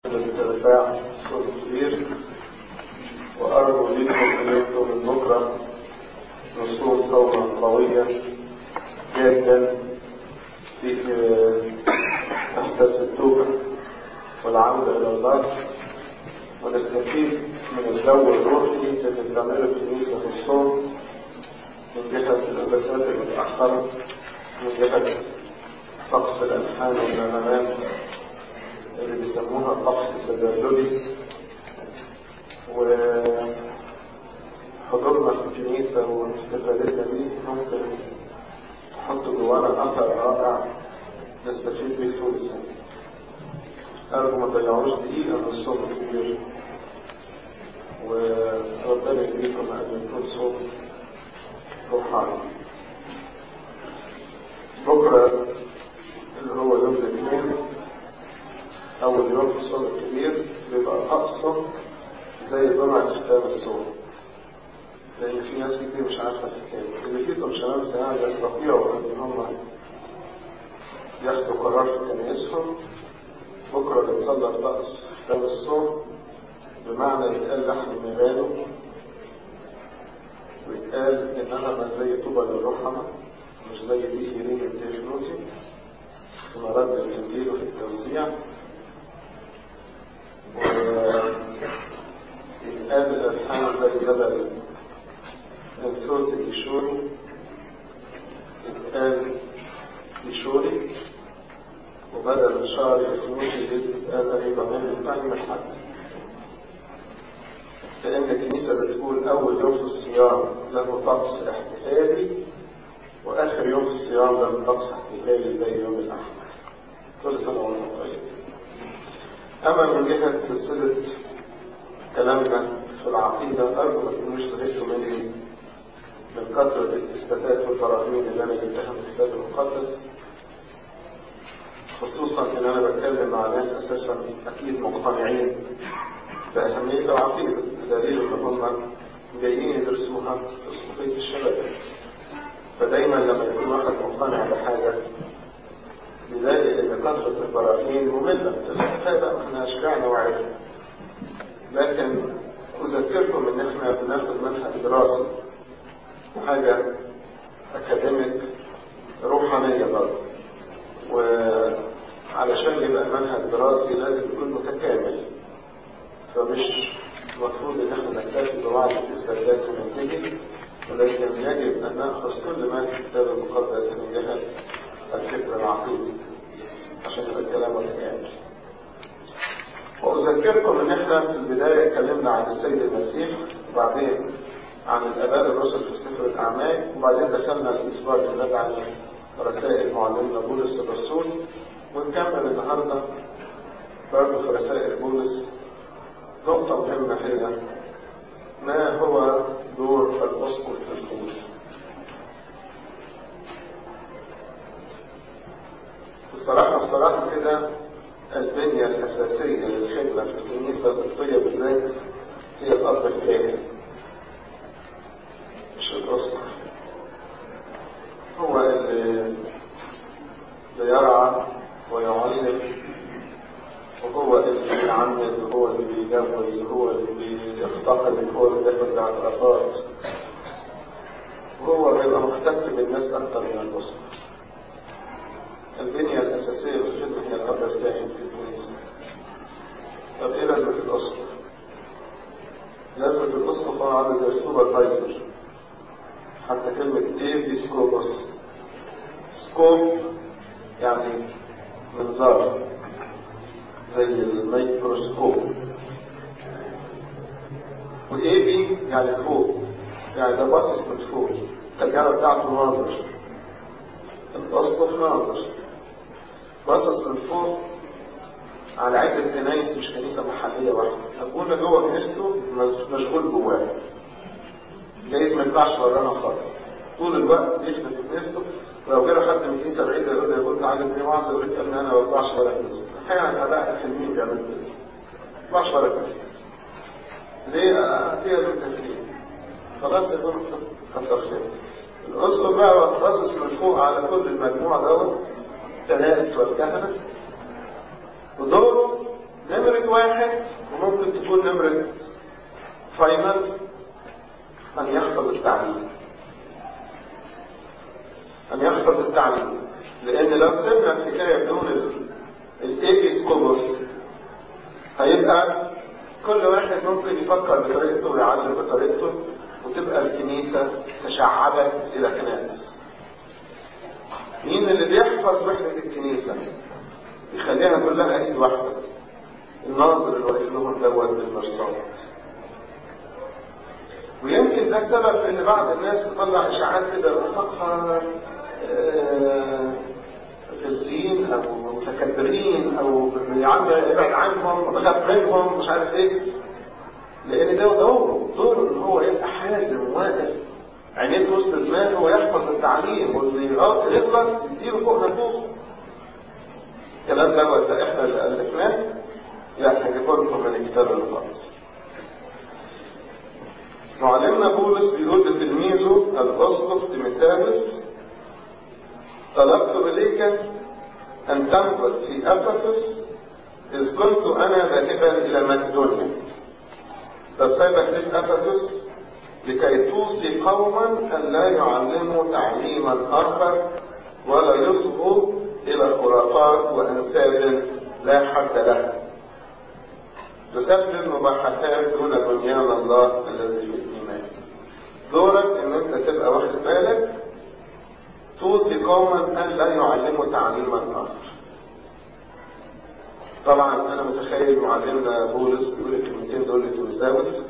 ارتفاع صوت كبير وأرجو لكم أن أنتم من بكرة نصوم صوما قويا جادا فيه إحساس التوبة والعودة إلى الله ونستفيد من الجو الروحي اللي بتعمله الكنيسة في الصوم من جهة الأجازات المتأخرة من جهة طقس الألحان والنغمات اللي بيسموها الطقس التدرجي وحضورنا في الكنيسة واستفادتنا بيه ممكن تحط جوانا أثر رائع نستفيد بيه طول السنة أرجو ما تضيعوش دقيقة من الصوم الكبير وربنا يديكم أن يكون صوم روحاني بكرة اللي هو يوم الاثنين أول يوم في الصوم الكبير بيبقى أقصى زي جمعة ختام الصوم لأن في ناس كتير مش عارفة الحكاية اللي فيكم شباب ساعات يستطيعوا إن هم ياخدوا قرار في كنايسهم بكرة بتصلى الرأس ختام الصوم بمعنى يتقال لحم مباله ويتقال إنها من زي طوبى للرحمة مش زي دي يرين التفنوتي في مرد الإنجيل وفي التوزيع ويتقال الألحان زي بدل من صوت الإشوري يتقال إشوري وبدل شعر الفنوشي يتقال قريبا من الفهم الحد لأن الكنيسة بتقول أول يوم في الصيام له طقس احتفالي وآخر يوم في الصيام له طقس احتفالي زي يوم الأحد كل سنة وأنتم طيب أما من جهة سلسلة كلامنا في العقيدة أرجو ما تكونوش زهقتوا مني من كثرة الإثباتات والبراهين اللي أنا جبتها من الكتاب المقدس خصوصا إن أنا بتكلم مع ناس أساسا أكيد مقتنعين بأهمية العقيدة بدليل إن هم جايين يدرسوها في صفية الشباب فدايما لما يكون واحد مقتنع بحاجة بيلاقي إن كثرة البراهين مملة كفاية بقى احنا شبعنا وعرفنا لكن أذكركم إن احنا بناخد منهج دراسي حاجة أكاديميك روحانية برضه وعلشان يبقى منهج دراسي لازم يكون متكامل فمش المفروض ان احنا نكتفي ببعض الاستفادات وننتهي ولكن يجب ان ناخذ كل ما في الكتاب المقدس من جهه الفكر العقيدي عشان يبقى الكلام متكامل. واذكركم ان احنا في البدايه اتكلمنا عن السيد المسيح وبعدين عن الاباء الرسل في سفر الاعمال وبعدين دخلنا الاسبوع اللي فات عن رسائل معلمنا بولس الرسول ونكمل النهارده برضه في رسائل بولس نقطة مهمة هي ما هو دور الأسقف في الكنيسة؟ الصراحة الصراحة كده البنية الأساسية للخدمة في الكنيسة القبطية بالذات هي الأب الكاهن مش الأسقف هو اللي بيرعى ويعلم وهو اللي بيعمد وهو اللي بيجوز وهو اللي بيختقد وهو اللي بياخد الاعترافات وهو بيبقى محتك بالناس أكثر من الأسرة البنية الأساسية للخدمة هي الأب الكاهن في الكنيسة طب إيه لازمة الأسقف؟ لازمة الأسقف هو عامل زي السوبرفايزر حتى كلمة إيه في سكوبوس سكوب يعني منظار زي الميكروسكوب والاي بي يعني فوق يعني ده باصص من فوق التجارة بتاعته ناظر الاسقف ناظر باصص من فوق على عدة كنايس مش كنيسة محلية واحدة أبونا جوه كنيسته مشغول جواه جايز ما ينفعش ورانا خالص طول الوقت بيخدم في كنيسته ولو جرى حد من كنيسه بعيده يقول له يقول تعالى ابني وعظ يقول لك انا ما بطلعش ولا كنيسه احيانا اباء الحلمين بيعملوا كده ما بطلعش ولا كنيسه ليه؟ فيها بالتفكير خلاص يكون كتر خير الاسقف بقى باصص من فوق على كل المجموعه دوت كنائس والكهنه ودوره نمرة واحد واحد وممكن تكون نمرة فاينل أن يحفظ التعليم أن يحفظ التعليم لأن لو سيبنا الحكاية بدون الإيبيسكوبوس هيبقى كل واحد ممكن يفكر بطريقته ويعلم بطريقته وتبقى الكنيسة تشعبت إلى كنائس مين اللي بيحفظ وحدة الكنيسة يخليها كلها ايد واحدة الناظر اللي واقف لهم دوت بالمرصاد ويمكن ده سبب ان بعض الناس تطلع اشاعات كده الاساقفة غزين او متكبرين او يعم ابعد عنهم بخاف منهم مش عارف ايه لان ده دوره دوره ان هو يبقى حازم واقف عينيه في وسط دماغه ويحفظ التعليم واللي يغلط يديله فوق نفوسه الكلام دوت ده احنا اللي الفناه لا هجيبه لكم من الكتاب المقدس معلمنا بولس بيقول لتلميذه الاسقف تيموثاوس طلبت اليك ان تمكث في افسس اذ كنت انا ذاهبا الى مقدونيا فسيبك في افسس لكي توصي قوما ان لا يعلموا تعليما اخر ولا يصغوا الى خرافات وانساب لا حد لها تسبب مباحثات دون بنيان الله الذي في الايمان دورك ان انت تبقى واخد بالك توصي قوما ان لا يعلموا تعليما اخر طبعا انا متخيل معلمنا بولس بيقول الكلمتين دول لتيموثاوس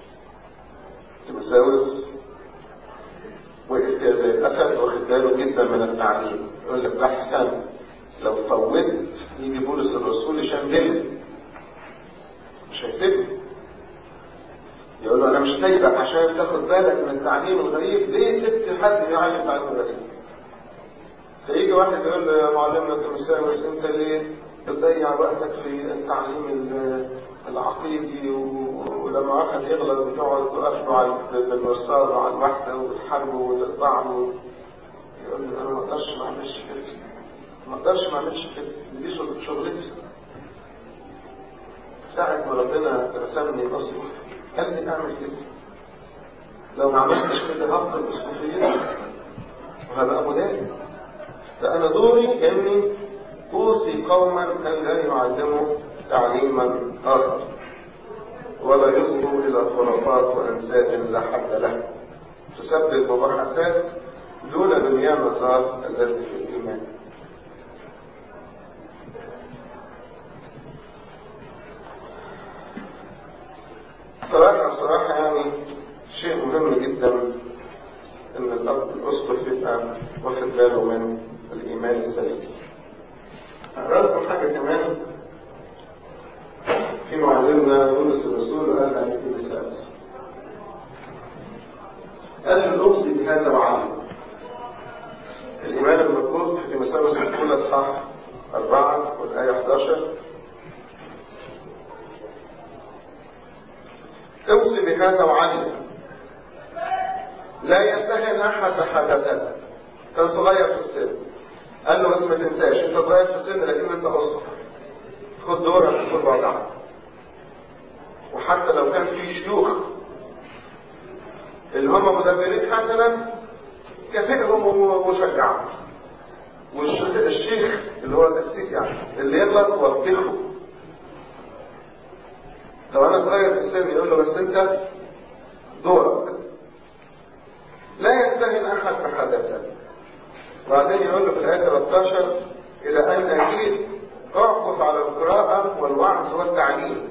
تيموثاوس وقف كده زي الاسد واخد باله جدا من التعليم يقول لك ده احسن لو فوت يجي بولس الرسول يشنجلني مش هيسيبني يقول له انا مش سايبك عشان تاخد بالك من التعليم الغريب ليه سبت حد يعلم تعليم غريب فيجي واحد يقول له يا معلمنا تيموثاوس انت ليه بتضيع وقتك في التعليم العقيدي ولما واحد يغلط بتقعد تقف له على بالمرصاد وعلى الوحده وتحاربه وتقطع له يقول له انا ما اقدرش ما اعملش كده ما اقدرش ما اعملش كده دي شغلتي ساعة ما ربنا رسمني اصلح قال لي اعمل كده لو ما عملتش كده هفضل مسؤوليتي وهبقى مدافع فانا دوري اني اوصي قوما ان لا يعلموا تعليما اخر ولا يصغوا الى خرافات وانساب لا حد له تسبب مباحثات دون بنيان الله الذي في الايمان صراحة بصراحة يعني شيء مهم جدا ان الاب الاسقف يبقى واخد باله من الايمان السليم اقرا لكم حاجه كمان في معلمنا بولس الرسول قال عن الكنيسات قال الاوصي بهذا وعلم الايمان المذكور في تيموثاوس الاولى اصحاح أربعة والآية 11 اوصي بهذا وعلم لا يستهن احد بحدثات كان صغير في السن قال له بس ما تنساش انت صغير في السن لكن انت اصغر خد دورك وخد وضعك وحتى لو كان في شيوخ اللي هم مدبرين حسنا كافئهم وشجعهم والشيخ اللي هو القسيس يعني اللي يغلط وبخه لو انا صغير في السن يقول له بس انت دورك لا يستهن احد بحدثا وبعدين يقول له في الايه 13 الى ان اجيب اعكف على القراءه والوعظ والتعليم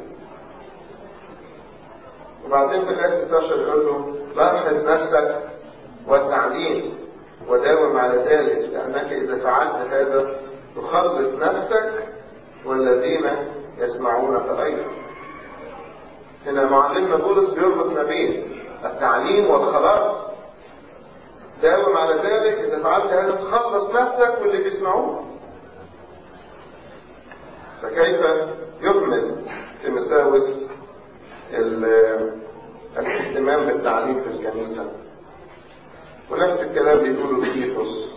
وبعدين في الايه 16 يقول له لاحظ نفسك والتعليم وداوم على ذلك لانك اذا فعلت هذا تخلص نفسك والذين يسمعونك ايضا هنا معلمنا بولس بيربط ما بين التعليم والخلاص داوم على ذلك اذا فعلت هذا تخلص نفسك واللي بيسمعوك فكيف يكمل تيموثاوس الاهتمام بالتعليم في الكنيسه ونفس الكلام بيقوله تيتوس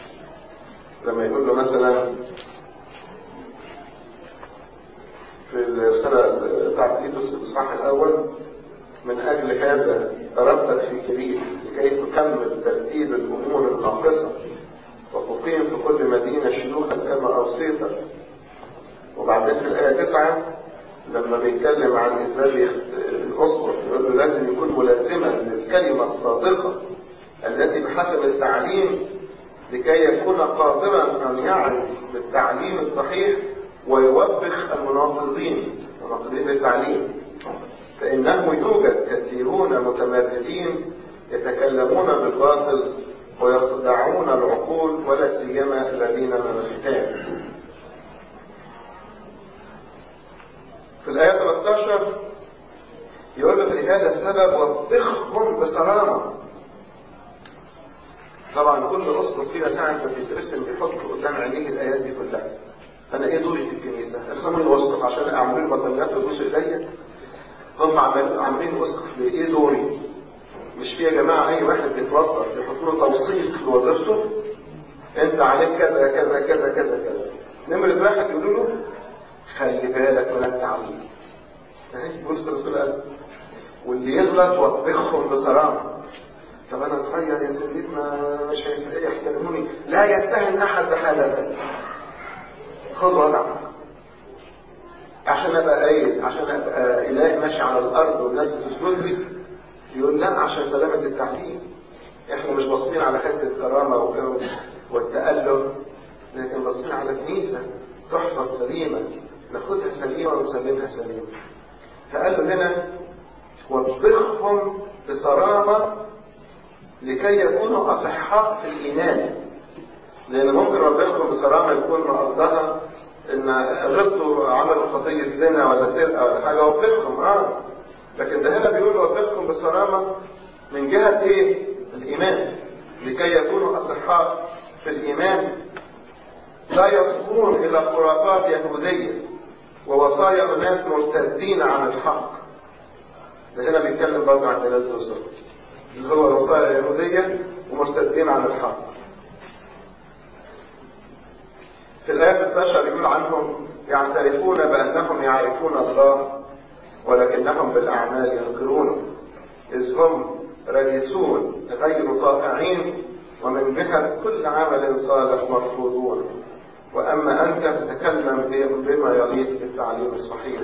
لما يقول له مثلا في الرسالة بتاعت تيتوس الإصحاح الأول من أجل هذا أردتك في كريم لكي تكمل ترتيب الأمور الناقصة وتقيم في كل مدينة شيوخا كما أوصيتك وبعدين في الآية 9 لما بيتكلم عن ازاي الاسقف يقول له لازم يكون ملازما للكلمه الصادقه التي بحسب التعليم لكي يكون قادرا ان يعرف بالتعليم الصحيح ويوبخ المناقضين مناقضين للتعليم فانه يوجد كثيرون متمردين يتكلمون بالباطل ويخدعون العقول ولا سيما الذين من الختان في الآية 13 يقول لك لهذا السبب وبخهم بصرامة طبعا كل أسقف فينا ساعة ما بيترسم بيحط قدام عينيه الآيات دي كلها أنا إيه دوري في الكنيسة؟ ارسموني أسقف عشان أعمل البطليات ويبوسوا إيديا هم عاملين أسقف ليه؟ إيه دوري؟ مش في يا جماعة أي واحد بيتوظف يحطوا له توصيف لوظيفته أنت عليك كذا كذا كذا كذا كذا نمرة واحد يقولوا له خلي بالك من التعليم بص الرسول قال واللي يغلط وبخهم بصراحه طب انا صغير يا سيدنا مش هيحترموني لا يستهن احد بحالتك خد وضعك عشان ابقى قايل عشان ابقى اله ماشي على الارض والناس بتسجد لي يقول لا عشان سلامه التعليم احنا مش باصين على حته الكرامه والتألف لكن باصين على كنيسه تحفظ سليمه ناخدها سليمة ونسلمها سليمة فقال له هنا وبخهم بصرامة لكي يكونوا أصحاء في الإيمان لأن ممكن وبخهم بصرامة يكون قصدها إن غلطوا عملوا خطية زنا ولا سرقة ولا حاجة وبخهم آه لكن ده هنا بيقول وبخهم بصرامة من جهة إيه؟ الإيمان لكي يكونوا أصحاء في الإيمان لا يصغون إلى خرافات يهودية ووصايا أناس مرتدين عن الحق ده هنا بيتكلم برضه عن دلالة الرسل اللي هو الوصايا اليهودية ومرتدين عن الحق في الآية 16 يقول عنهم يعترفون بأنهم يعرفون الله ولكنهم بالأعمال ينكرونه إذ هم رجسون غير طائعين ومن جهة كل عمل صالح مرفوضون وأما أنت فتكلم بما يليق بالتعليم الصحيح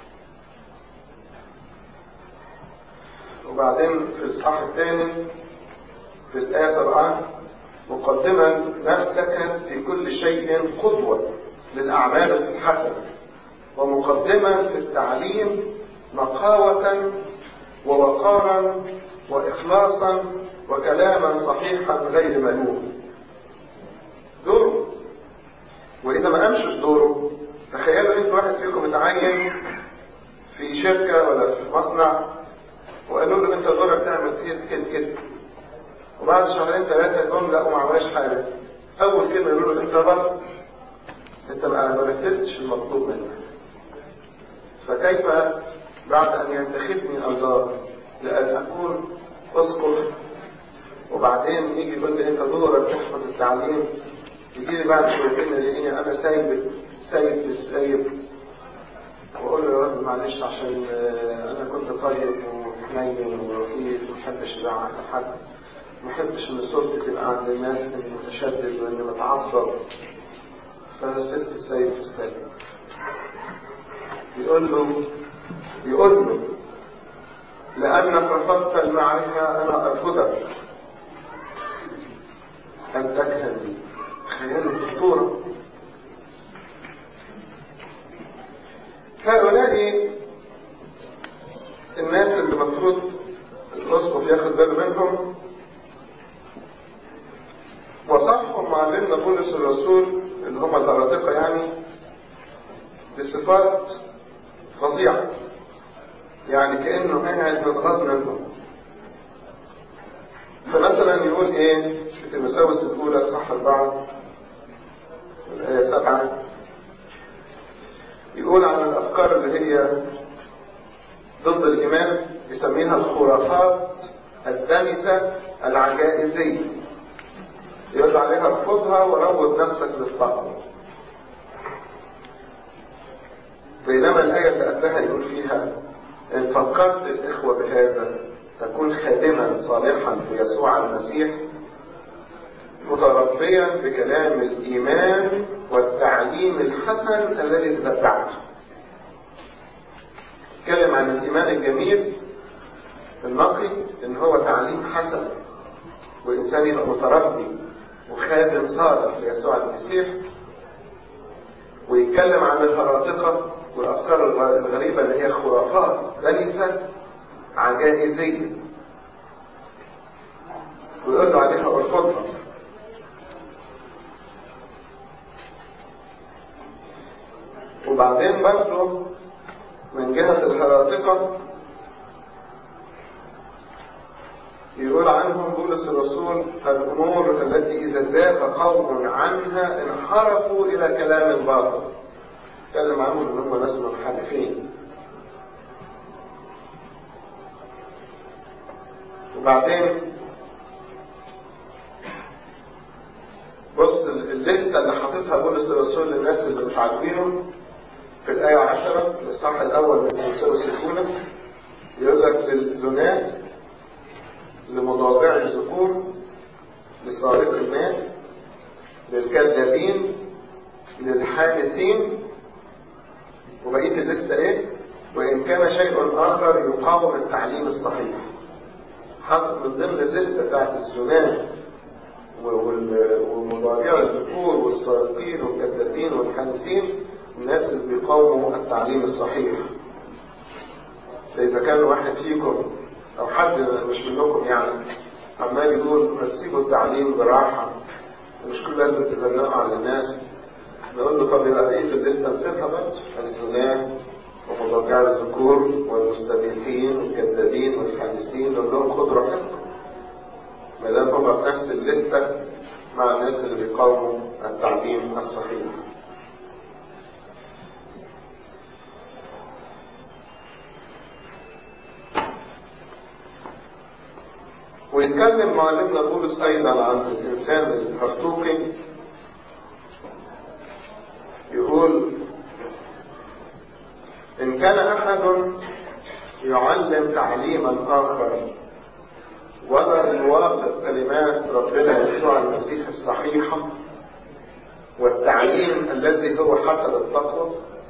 وبعدين في الإصحاح الثاني في الآية 7 مقدما نفسك في كل شيء قدوة للأعمال الحسنة ومقدما في التعليم نقاوة ووقارا وإخلاصا وكلاما صحيحا غير ملوم دوره وإذا ما قامش دوره تخيلوا أنت واحد فيكم متعين في شركة ولا في مصنع وقالوا له أنت دورك تعمل كده كده كده وبعد شهرين ثلاثة جم لقوا ما عملش حاجة أول كلمة يقولوا له أنت غلط أنت ما نفذتش المطلوب منك فكيف بعد أن ينتخبني الله لأن أكون أسقط وبعدين يجي يقول لي أنت دورك تحفظ التعليم يجي لي بعد شويتين يلاقيني أنا سايب سايب في السايب وأقول له يا رب معلش عشان أنا كنت طيب وحنين ولطيف وما بحبش أزعل حد ما بحبش إن صورتي تبقى عند الناس إني متشدد وإني متعصب فأنا سبت السايب في السايب يقول له يقول له لأنك رفضت المعرفة أنا أرفضك أن تكهن لي خيال الخطورة هؤلاء الناس اللي المفروض الأسقف ياخد باله منهم وصفهم معلمنا بولس الرسول اللي هم الهرطقة يعني بصفات فظيعة يعني كأنه قاعد متغاظ منهم فمثلا يقول ايه في تيموثاوس الاولى اصحاح اربعه الايه سبعه يقول عن الافكار اللي هي ضد الايمان يسميها الخرافات الدنسه العجائزيه يقول عليها ارفضها وروض نفسك للتقوى بينما الآية اللي قبلها يقول فيها إن فكرت الإخوة بهذا تكون خادما صالحا في يسوع المسيح متربيا بكلام الإيمان والتعليم الحسن الذي تتبعته اتكلم عن الإيمان الجميل النقي إن هو تعليم حسن وإنسان يبقى متربي وخادم صالح ليسوع المسيح ويتكلم عن الهراطقة والأفكار الغريبة اللي هي خرافات ليست عجائزية ويقول له عليها ارفضها وبعدين برضه من جهة الهراطقة يقول عنهم بولس الرسول الأمور التي إذا زاغ قوم عنها انحرفوا إلى كلام الباطل اتكلم عنهم ان هم ناس منحرفين وبعدين بص الليسته اللي حاططها بولس الرسول للناس اللي مش عاجبينه في الآية 10 الإصحاح الأول من تيموثاوس الأولى يقول لك للزنات لمضاجع الذكور لسارق الناس للكذابين للحادثين وبقية الليستة ايه؟ وإن كان شيء آخر يقاوم التعليم الصحيح. حط من ضمن الليستة بتاعت الزنات ومضاجع الذكور والسارقين والكذابين والحادثين الناس اللي بيقاوموا التعليم الصحيح. فإذا كان واحد فيكم أو حد مش منكم يعني عمال يقول ما تسيبوا التعليم براحة مش كل لازم تزنقوا على الناس نقول له طب يبقى بقيه الليسته نسيبها بقى الزنات ومضاجع الذكور والمستبيحين والكذابين والحادثين نقول لهم خدوا راحتكم ما دام هم في نفس الليسته مع الناس اللي بيقاوموا التعليم الصحيح ويتكلم معلمنا بولس ايضا عن الانسان الهرطوقي يقول إن كان أحد يعلم تعليما آخر ولا يوافق كلمات ربنا يسوع المسيح الصحيحة والتعليم الذي هو حسب التقوى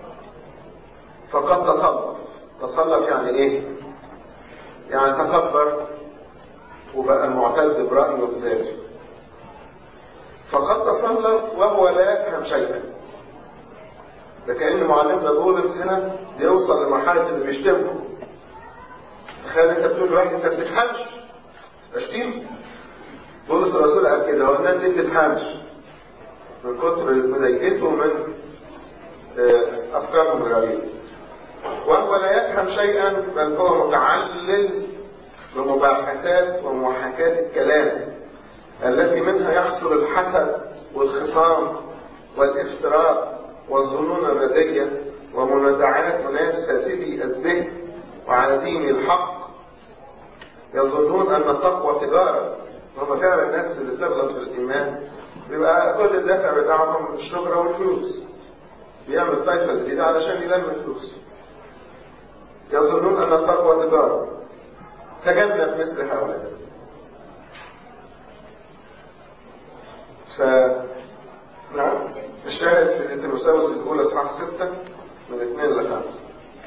فقد تصلف تصلف يعني ايه يعني تكبر وبقى معتز برأيه بذاته فقد تصلف وهو لا يفهم شيئا ده كأن معلمنا بولس هنا بيوصل لمرحلة اللي بيشتمه تخيل انت بتقول لواحد انت ما بتفهمش تشتيم بولس الرسول قال كده هو الناس دي ما بتفهمش من كتر مضايقته من افكارهم الغريبه وهو لا يفهم شيئا بل هو متعلل بمباحثات ومحاكاة الكلام التي منها يحصل الحسد والخصام والافتراء والظنون الردية ومنازعات ناس فاسدي الذهن وعديم الحق يظنون أن التقوى تجارة هم فعلا الناس اللي بتغلط في الإيمان بيبقى كل الدافع بتاعهم الشهرة والفلوس بيعمل طائفة جديدة علشان يلم فلوس يظنون أن التقوى تجارة تجنب مثل هؤلاء ف نعم الشاهد في تيموثاوس الأولى إصحاح ستة من اثنين لخمسة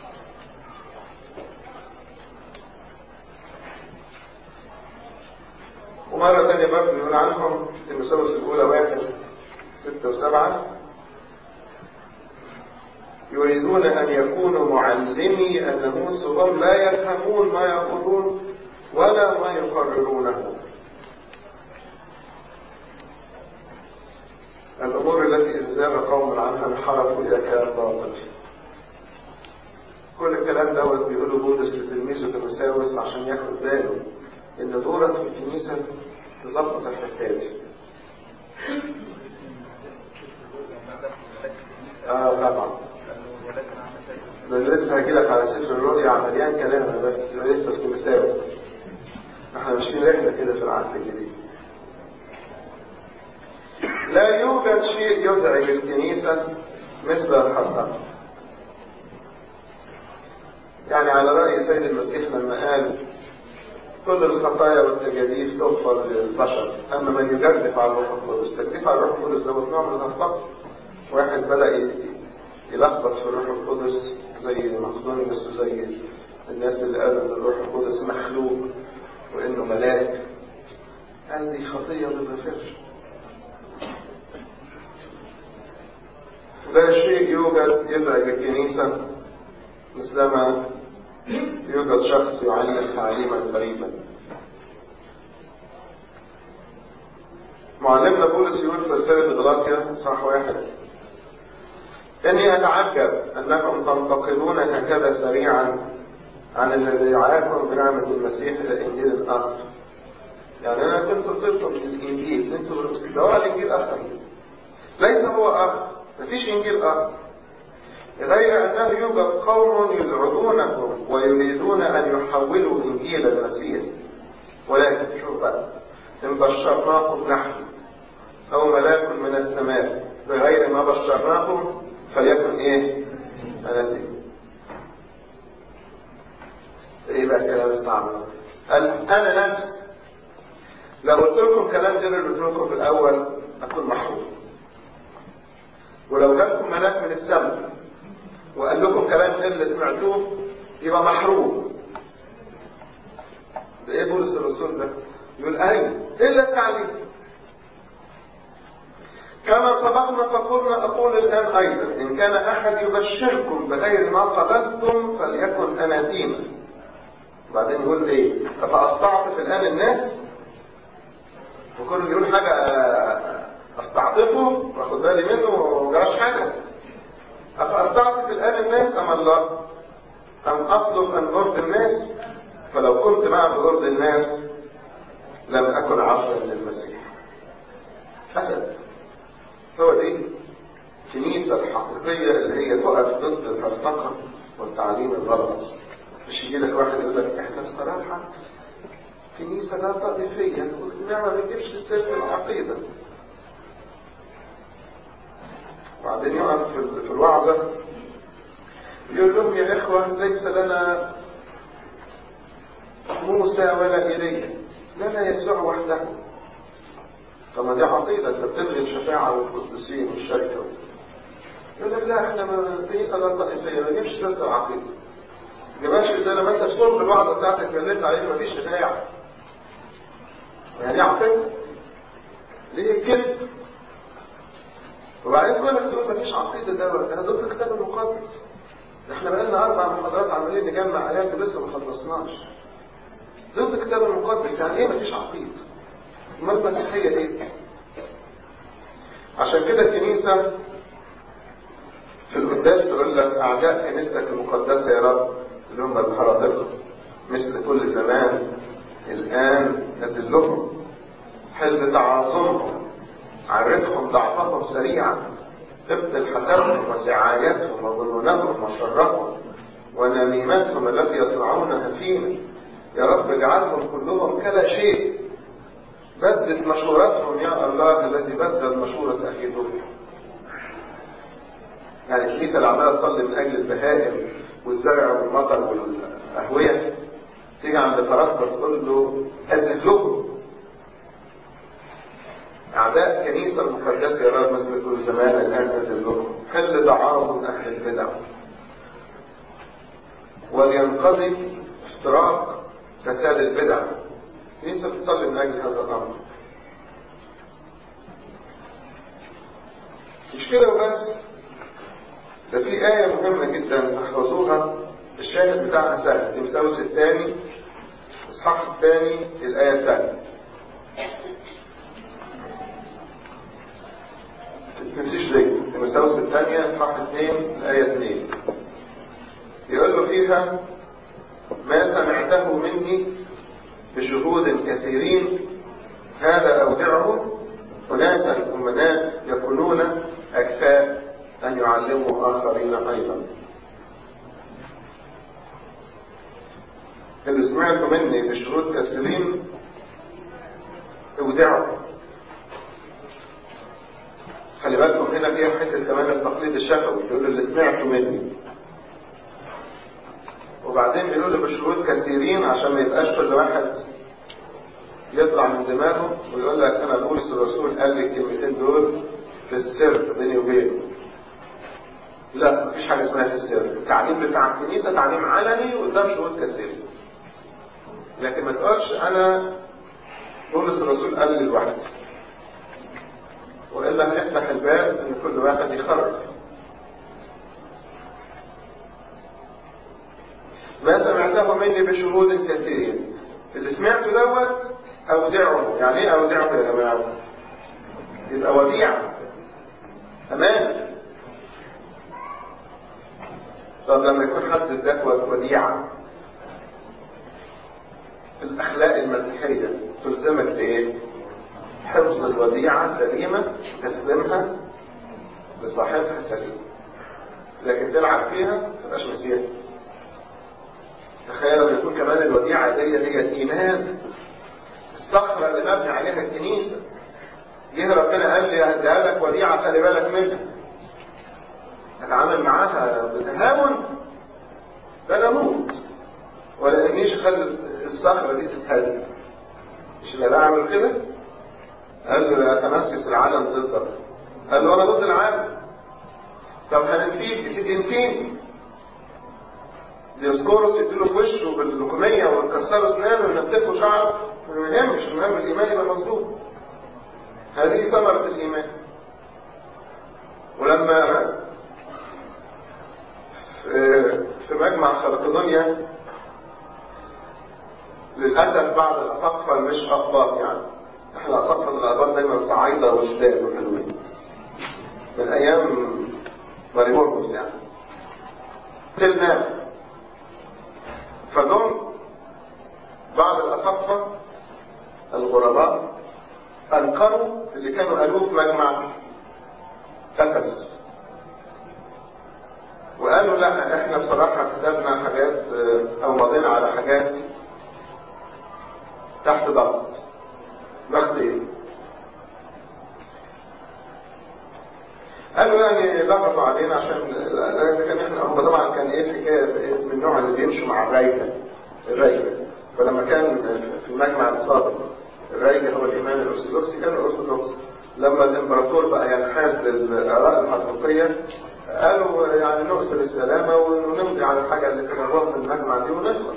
ومرة ثانية برضه يقول عنهم في تيموثاوس الأولى واحد ستة وسبعة يريدون أن يكونوا معلمي الناموس وهم لا يفهمون ما يقولون ولا ما يقررونه الأمور التي إن زاغ قوم عنها انحرفوا إلى كلام باطل كل الكلام دوت بيقوله بولس لتلميذه تيموثاوس عشان ياخد باله إن دورك في الكنيسة تظبط الحكاية دي. اه طبعا ده لسه هجيلك على سفر الرؤيا مليان كلام بس لسه في تيموثاوس احنا ماشيين رحله كده في العهد الجديد لا يوجد شيء يزعج الكنيسة مثل الحرقة يعني على رأي سيد المسيح لما قال كل الخطايا والتجاديف تغفر للبشر اما من يجدف على الروح القدس تجديف على الروح القدس ده نوع من الخطأ واحد بدأ يلخبط في الروح القدس زي مقدونيوس وزي الناس اللي قالوا ان الروح القدس مخلوق وانه ملاك قال دي خطيه ما تغفرش ده شيء يوجد يزعج الكنيسة مثلما يوجد شخص يعلم تعليما غريبا معلمنا بولس يقول في رسالة غلاطيا صح واحد إني أتعجب أنكم تنتقلون هكذا سريعا عن الذي دعاكم بنعمة المسيح إلى إنجيل آخر. يعني أنا كنت قلت لكم الإنجيل، أنتوا بتدوروا على الإنجيل آخر. ليس هو آخر، مفيش إنجيل آخر. غير أنه يوجد قوم يدعونكم ويريدون أن يحولوا إنجيل المسيح. ولكن شوف بقى إن بشرناكم نحن أو ملاك من السماء بغير ما بشرناكم فليكن إيه؟ أنازل. ايه بقى الكلام الصعب قال انا نفسي لو قلت لكم كلام غير اللي قلت لكم في الاول اكون محروم ولو جالكم ملاك من السماء وقال لكم كلام غير اللي سمعتوه يبقى محروم ده ايه بولس الرسول ده يقول ايوه الا التعليم كما سبقنا فقلنا اقول الان ايضا ان كان احد يبشركم بغير ما قبلتم فليكن اناديما وبعدين يقول ايه فاستعطف الان الناس وكل يقول حاجه استعطفه واخد بالي منه وما جراش حاجه افاستعطف الان الناس ام الله ام اطلب ان ارضي الناس فلو كنت معه ارضي الناس لم اكن عبدا للمسيح حسد هو دي الكنيسه الحقيقيه اللي هي تقف ضد الهرطقه والتعليم الغلط مش يجي لك واحد يقول لك احنا الصراحه كنيسه لا طائفيه والجماعه ما بتجيبش سيره العقيده وبعدين يقف في في الوعظه يقول لهم يا اخوه ليس لنا موسى ولا ايليا لنا يسوع وحده طب ما دي عقيده انت بتلغي الشفاعه والقدسين والشركه يقول لك لا احنا ما كنيسه لا طائفيه ما نجيبش سيره العقيده جماعة ده لما انت في صلب الوعظة بتاعتك اتكلمت عليه مفيش شفاعة. يعني عقل ليه كده؟ وبعدين كونك تقول مفيش عقيدة ده انا ضد الكتاب المقدس. احنا بقالنا أربع محاضرات عمالين نجمع آيات ولسه ما خلصناش. ضد الكتاب المقدس يعني إيه مفيش عقيدة؟ أمال المسيحية إيه؟ عشان كده الكنيسة في القداس تقول لك أعداء كنيستك المقدسة يا رب اللي هم الخراطقة مثل كل زمان الآن أذلهم حل تعاظمهم عرفهم ضعفهم سريعا ابطل حسدهم وسعايتهم وظنونهم وشرهم ونميمتهم التي يصنعونها فينا يا رب اجعلهم كلهم كلا شيء بدد مشورتهم يا الله الذي بدل مشورة أخي دول يعني الكنيسة اللي عمالة تصلي من أجل البهائم والزرع والمطر والأهوية تيجي عند تركبر تقول له أذلكم أعداء كنيسة المقدسة يا رب مثل كل زمان الآن أذلكم حل ضعاف أهل البدع ولينقضي افتراق فساد البدع كنيسة بتصلي من أجل هذا الأمر مش كده وبس ده في آية مهمة جدا تحفظوها الشاهد بتاعها سهل تمساوس الثاني الإصحاح الثاني الآية الثانية تنسيش ليه تمساوس الثانية إصحاح اثنين الآية اثنين يقول له فيها ما سمعته مني بشهود كثيرين هذا أودعه أناسا أمناء يكونون أكفاء أن يعلموا آخرين أيضا اللي سمعته مني بشهود كثيرين اودعوا خلي بالكم هنا فيها حته كمان التقليد الشفوي يقول اللي سمعته مني وبعدين بيقولوا بشهود كثيرين عشان ما يبقاش كل واحد يطلع من دماغه ويقول لك انا بولس الرسول قال لي الكلمتين دول في السر بيني وبينه لا مفيش حاجه اسمها في السر التعليم بتاع الكنيسه تعليم علني قدام شهود كثيرين لكن ما تقولش انا بولس الرسول قال لي لوحدي والا هنفتح الباب ان كل واحد يخرج ما سمعته مني بشهود كثيرين اللي سمعته دوت اودعه يعني ايه اودعه يا جماعه يبقى وديعه امان طب لما يكون حد اداك وديعه الاخلاق المسيحيه تلزمك بايه حفظ الوديعه سليمه تسلمها لصاحبها سليم لكن تلعب فيها ما تبقاش مسيحي تخيل لما يكون كمان الوديعه دي هي الايمان الصخره اللي مبني عليها الكنيسه جه ربنا قال لي هديها لك وديعه خلي بالك منها اتعامل معاها بتهاون ده نموت ولا انيش اخلي الصخره دي تتهد مش اللي اعمل كده قال له اتمسكس العالم ضدك قال له انا ضد العالم طب هننفيك يا سيدي انفيني ديسكورس يديله في وشه باللقميه ويكسروا اسنانه وينتفوا شعره ما يهمش المهم الايمان يبقى مظبوط هذه ثمره الايمان ولما في مجمع خلقدونيا للأسف بعض الأساقفة مش أقباط يعني احنا الأساقفة الأقباط دايما صعايدة وشداد وحلوين من أيام ماريموركوس يعني تلنا فجم بعض الأساقفة الغرباء أنكروا اللي كانوا قالوه في مجمع أفسس وقالوا لا احنا بصراحة كتبنا حاجات او مضينا على حاجات تحت ضغط ضغط ايه قالوا يعني ضغطوا علينا عشان كان احنا هم طبعا كان ايه الحكايه من النوع اللي بيمشوا مع الرايكه الرايكه فلما كان في المجمع السابق الرايكه هو الايمان الارثوذكسي كان الارثوذكسي لما الامبراطور بقى ينحاز للاراء الحقيقيه قالوا يعني نرسل السلامة ونمضي على الحاجة اللي تجربها من المجمع دي ونخلص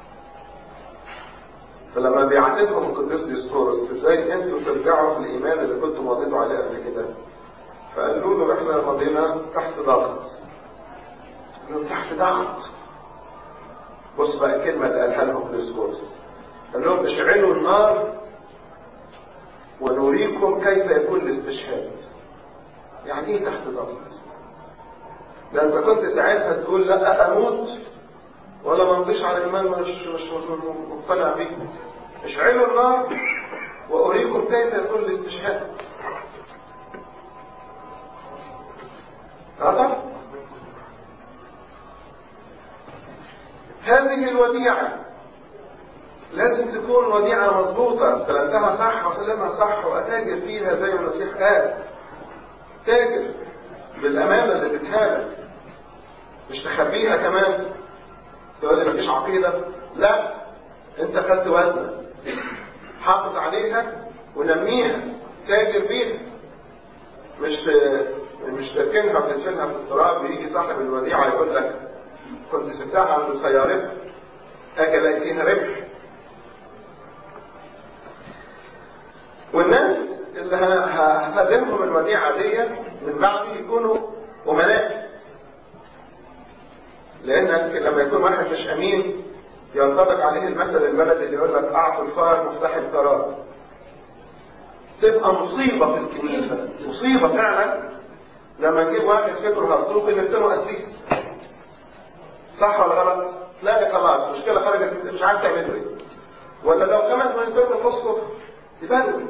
فلما بيعاتبهم القديس ديسكورس ازاي انتوا ترجعوا في الايمان اللي كنتوا مضيتوا عليه قبل كده فقالوا له احنا مضينا تحت ضغط قالوا تحت ضغط بص بقى الكلمة اللي قالها لهم ديسكورس قال لهم اشعلوا النار ونريكم كيف يكون الاستشهاد يعني ايه تحت ضغط ده انت كنت ساعتها تقول لا اموت ولا ما امضيش على ايمان مش مش مقتنع بيه اشعلوا النار واريكم كيف يكون الاستشهاد هذا هذه الوديعة لازم تكون وديعة مظبوطة استلمتها صح وسلمها صح وأتاجر فيها زي ما المسيح قال تاجر بالأمانة اللي بتهالك مش تخبيها كمان تقول لي مفيش عقيدة لا انت خدت وزنة حافظ عليها ونميها تاجر بيها مش مش تركنها وتدفنها في التراب ويجي صاحب الوديعة يقول لك كنت سبتها عند سيارتك اجي الاقي فيها ربح والناس اللي هسلمهم الوديعة دي من بعد يكونوا أمناء لأنك لما يكون واحد مش أمين ينطبق عليه المثل البلدي اللي يقول لك أعطوا الفار مفتاح القرار تبقى مصيبة في الكنيسة مصيبة فعلا لما نجيب واحد فكره هرطوق نرسمه أسيس صح ولا غلط؟ لا خلاص مشكلة خرجت مش عارف تعمل ايه ولا لو كمان ما ينتظر فسقه يبدل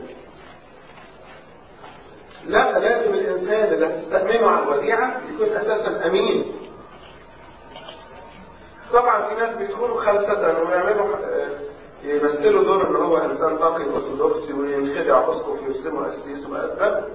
لا لازم الإنسان اللي هتستأمنه على الوديعة يكون أساسا أمين طبعا في ناس بيدخلوا خلسة ويعملوا يمثلوا دور ان هو انسان تقي ارثوذكسي وينخدع اسقف ويرسموا قسيس وأدب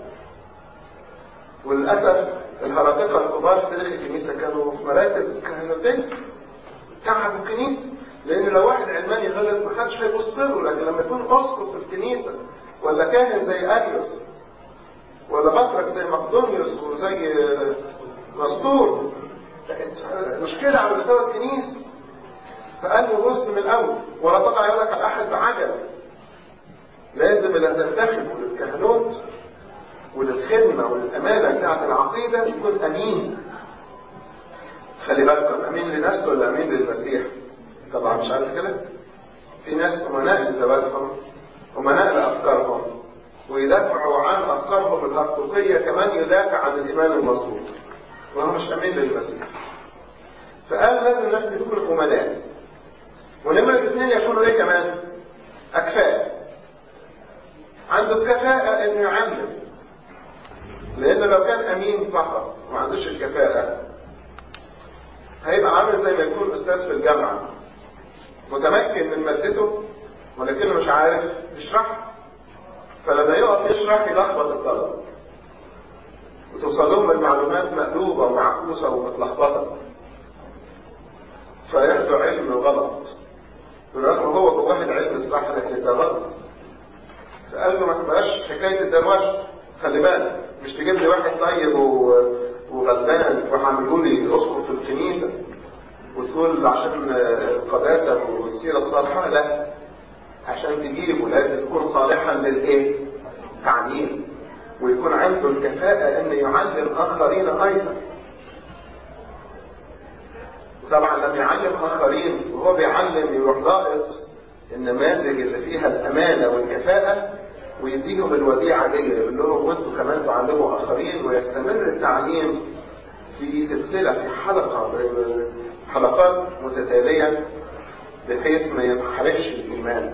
وللاسف الهرطقه الكبار في تاريخ الكنيسه كانوا في مراكز كهنوتيه تعب الكنيسة لأن لو واحد علماني غلط ما حدش هيبص له لكن لما يكون أسقف في الكنيسة ولا كاهن زي أريوس ولا بطرك زي مقدونيوس وزي مسطور مشكلة على مستوى الكنيسة فقال له بص من الأول ولا طبعا يقول لك الأحد بعجل لازم اللي هتنتخبه للكهنوت وللخدمة وللأمانة بتاعت العقيدة يكون أمين خلي بالكم أمين لنفسه ولا أمين للمسيح طبعا مش عايز كده في ناس أمناء لذواتهم أمناء لأفكارهم ويدافعوا عن أفكارهم الأخلاقية كمان يدافع عن الإيمان المظبوط وهو مش أمين للمسيح فقال لازم الناس دي تكون أمناء ونمرة اثنين يكونوا إيه كمان؟ أكفاء عنده الكفاءة إنه يعلم لأنه لو كان أمين فقط وما عندوش الكفاءة هيبقى عامل زي ما يكون أستاذ في الجامعة متمكن من مادته ولكنه مش عارف يشرح فلما يقف يشرح يلخبط الطلبة وتوصل لهم المعلومات مقلوبة ومعكوسة ومتلخبطة فياخدوا علم غلط بالرغم هو جواه العلم الصح لكن ده غلط فقال له ما تبقاش حكاية الدروشه خلي بالك مش تجيب لي واحد طيب وغلبان وهعملوا لي اسقف في الكنيسه وتقول عشان القداسه والسيره الصالحه لا عشان تجيبه لازم يكون صالحا للايه؟ تعليم ويكون عنده الكفاءه ان يعلم اخرين ايضا طبعا لما يعلم اخرين وهو بيعلم يروح لاقط النماذج اللي فيها الامانه والكفاءه ويديهم الوديعة دي يقول لهم وانتوا كمان تعلموا آخرين ويستمر التعليم في سلسلة في حلقة حلقات متتالية بحيث ما ينحرقش الإيمان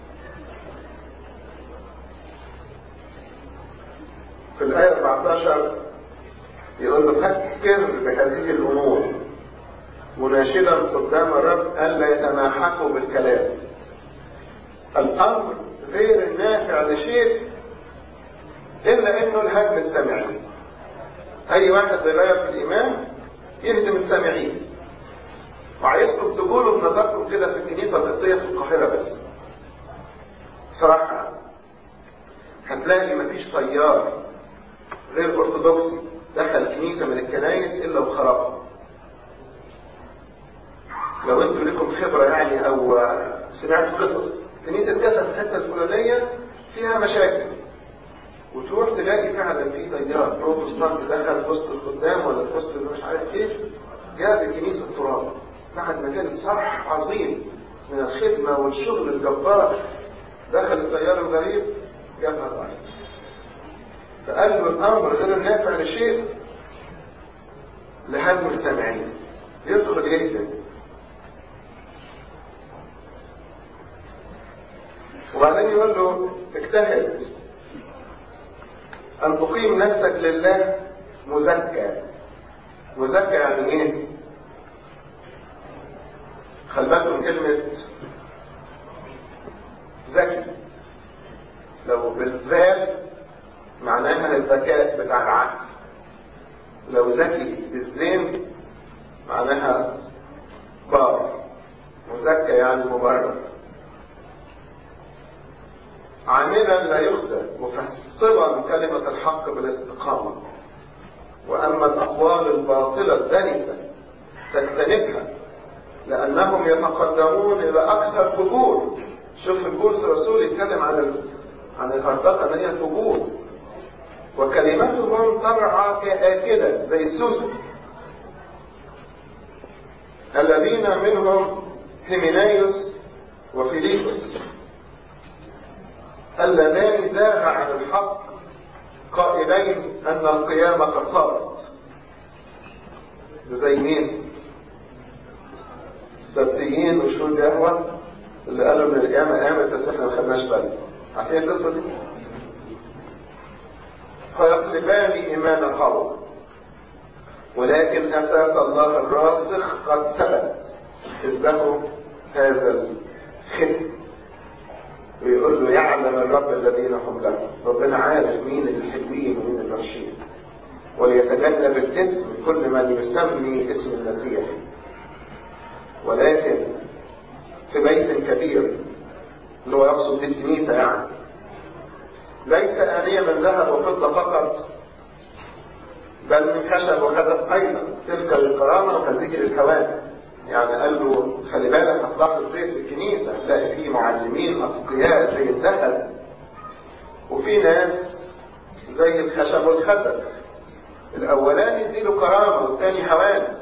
في الآية 14 يقول له فكر بهذه الأمور مناشدا قدام الرب ألا يتناحقوا بالكلام الأمر غير النافع لشيء إلا إنه الهدم السامعين أي واحد بيغير في الإيمان يهدم السامعين وعايزكم تقولوا بنظركم كده في الكنيسة القبطية في القاهرة بس صراحة هتلاقي مفيش طيار غير أرثوذكسي دخل كنيسة من الكنايس إلا وخربها لو انتوا لكم خبرة يعني أو سمعتوا قصص كنيسة كذا في الحتة الفلانية فيها مشاكل وتروح تلاقي فعلا في تيار بروتستانت دخل في وسط الخدام ولا في وسط مش عارف ايه جاب الكنيسة التراب بعد ما كانت صرح عظيم من الخدمة والشغل الجبار دخل التيار الغريب جابها الأرض فقال له الأمر غير النافع لشيء لهدم السامعين يدخل يهدم وبعدين يقول له اجتهد أن تقيم نفسك لله مزكى مزكى يعني ايه؟ خلي بالكم كلمة ذكي لو بالذال معناها الذكاء بتاع العقل لو ذكي بالزين معناها بار مزكى يعني مبرر عاملا لا يخزى مفصلا كلمة الحق بالاستقامة وأما الأقوال الباطلة الدنسة تجتنبها لأنهم يتقدمون إلى أكثر فجور شوف البولس الرسول يتكلم عن ال... عن الهرطقة إن هي فجور وكلمتهم ترعى كآكلة زي السوسن الذين منهم هيمينيوس وفيليبوس اللذان زاغ عن الحق قائلين ان القيامة قد صارت زي مين السبتيين وشو القهوة اللي قالوا ان القيامة قامت بس احنا ما خدناش بالنا عارفين القصة دي فيطلبان ايمان القوم ولكن اساس الله الراسخ قد ثبت اذ له هذا الختم ويقول له يعلم الرب الذين هم له ربنا عارف مين الحلوين ومين الوحشين وليتجنب الاثم كل من يسمي اسم المسيح ولكن في بيت كبير اللي هو يقصد بالكنيسة يعني ليس آنية من ذهب وفضة فقط بل من خشب وخزف أيضا تلك للكرامة وهذه للهوان يعني قال له خلي بالك هتلاحظ زي في الكنيسة هتلاقي فيه معلمين أتقياء زي الذهب وفي ناس زي الخشب والخزف الأولاني يديله كرامة والثاني هوان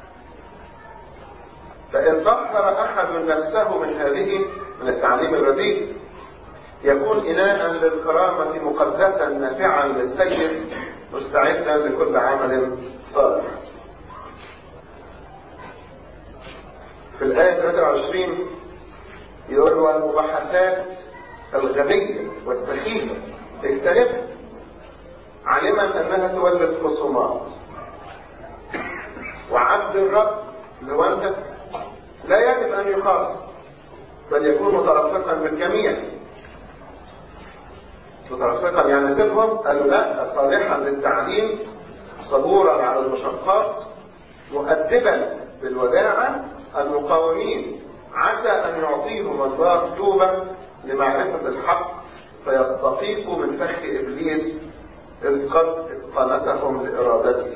فإن طهر أحد نفسه من هذه من التعليم الرديء يكون إناء للكرامة مقدسا نافعا للسيد مستعدا لكل عمل صالح في الآية 23 يقول له المباحثات الغبية والسخيفة اجتنبها علما أنها تولد خصومات وعبد الرب اللي هو أنت لا يجب أن يخاصم بل يكون مترفقا بالجميع مترفقا يعني سيبهم قالوا لا صالحا للتعليم صبورا على المشقات مؤدبا بالوداعة المقاومين عسى أن يعطيهم الله توبة لمعرفة الحق فيستفيقوا من فخ إبليس إذ قد اتقنسهم لإرادته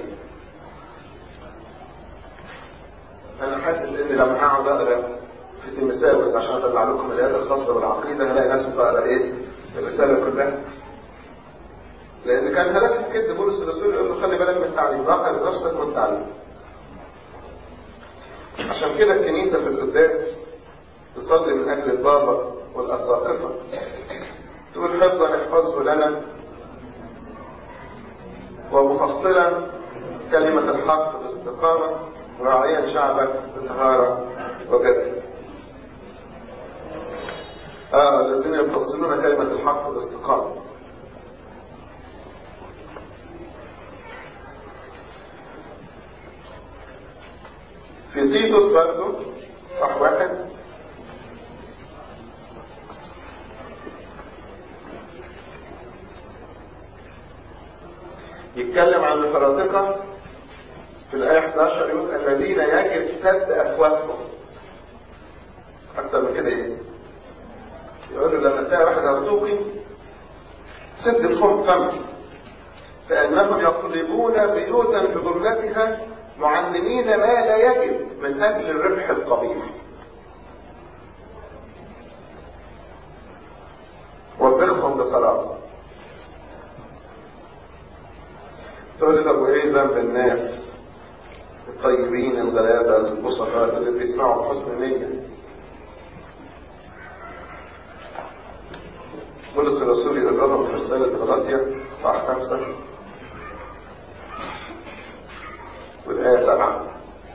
أنا حاسس إني لما أقعد أقرأ في تيمساوس عشان أطلع لكم الآيات الخاصة بالعقيدة هلاقي نفسي بقرا إيه؟ الرسالة كلها. لأن كان هدف كده بولس الرسول يقول له خلي بالك من التعليم، راقب نفسك من التعليم. عشان كده الكنيسة في القداس تصلي من أجل البابا والأساقفة. تقول حفظا احفظه لنا ومفصلا كلمة الحق باستقامة راعيا شعبك بطهارة وجد آه الذين يفصلون كلمة الحق باستقامة في تيتوس برضه صح واحد يتكلم عن الفراتقة في الآية 11 يقول الذين يجب سد أفواههم أكثر من كده إيه؟ يقول له لما تلاقي واحد هرطوقي سد الفم فمه فإنهم يقلبون بيوتا بجملتها معلمين ما لا يجب من أجل الربح القبيح وبرهم بصراحة تقول لي طب وايه ذنب الناس الطيبين الغلابة البسطاء اللي بيسمعوا بحسن نية بولس الرسول يقول لهم في رسالة غلاطيا صح خمسة والآية سبعة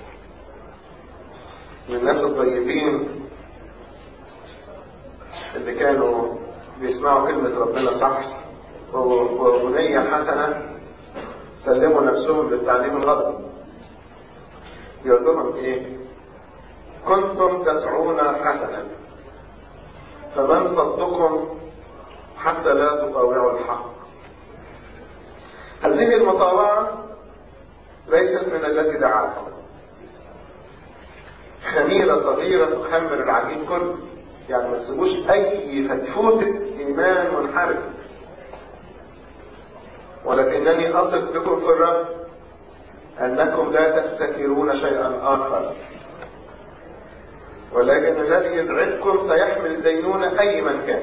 من الناس الطيبين اللي كانوا بيسمعوا كلمة ربنا صح وبنية حسنة سلموا نفسهم للتعليم الغلط يقول لهم ايه كنتم تسعون حسنا فمن صدكم حتى لا تطاوعوا الحق هذه المطاوعة ليست من الذي دعاكم خميرة صغيرة تخمر العجين كله يعني ما تسيبوش أي فتفوتة إيمان منحرف ولكنني أثق بكم في الرب أنكم لا تفتكرون شيئا آخر ولكن الذي يدعكم سيحمل الدينونة أي من كان